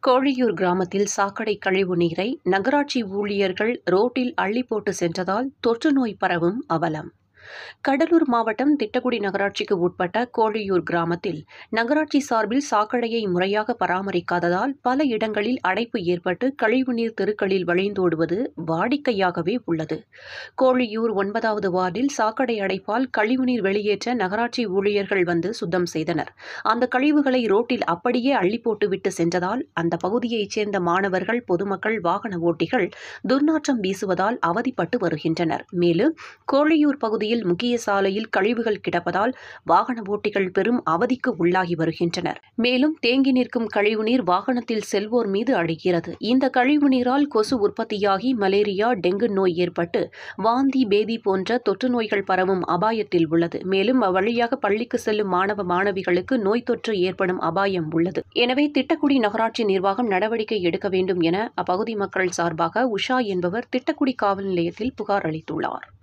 கோழியூர் கிராமத்தில் சாக்கடை கழிவு நீரை நகராட்சி ஊழியர்கள் ரோட்டில் அள்ளி போட்டு சென்றதால் தொற்று நோய் பரவும் அவலம் கடலூர் மாவட்டம் திட்டக்குடி நகராட்சிக்கு உட்பட்ட கோழியூர் கிராமத்தில் நகராட்சி சார்பில் சாக்கடையை முறையாக பராமரிக்காததால் பல இடங்களில் அடைப்பு ஏற்பட்டு கழிவுநீர் தெருக்களில் வழிந்தோடுவது வாடிக்கையாகவே உள்ளது கோழியூர் ஒன்பதாவது வார்டில் சாக்கடை அடைப்பால் கழிவுநீர் வெளியேற்ற நகராட்சி ஊழியர்கள் வந்து சுத்தம் செய்தனர் அந்த கழிவுகளை ரோட்டில் அப்படியே அள்ளி போட்டுவிட்டு சென்றதால் அந்த பகுதியைச் சேர்ந்த மாணவர்கள் பொதுமக்கள் வாகன ஓட்டிகள் துர்நாற்றம் வீசுவதால் அவதிப்பட்டு வருகின்றனர் மேலும் கோழியூர் பகுதியில் முக்கிய சாலையில் கழிவுகள் கிடப்பதால் வாகன ஓட்டிகள் பெரும் அவதிக்கு உள்ளாகி வருகின்றனர் மேலும் தேங்கி நிற்கும் கழிவுநீர் வாகனத்தில் செல்வோர் மீது அழிகிறது இந்த கழிவுநீரால் கொசு உற்பத்தியாகி மலேரியா டெங்கு நோய் ஏற்பட்டு வாந்தி பேதி போன்ற தொற்று நோய்கள் பரவும் அபாயத்தில் உள்ளது மேலும் அவ்வழியாக பள்ளிக்கு செல்லும் மாணவ மாணவிகளுக்கு நோய் தொற்று ஏற்படும் அபாயம் உள்ளது எனவே திட்டக்குடி நகராட்சி நிர்வாகம் நடவடிக்கை எடுக்க வேண்டும் என அப்பகுதி மக்கள் சார்பாக உஷா என்பவர் திட்டக்குடி காவல் நிலையத்தில் புகார் அளித்துள்ளார்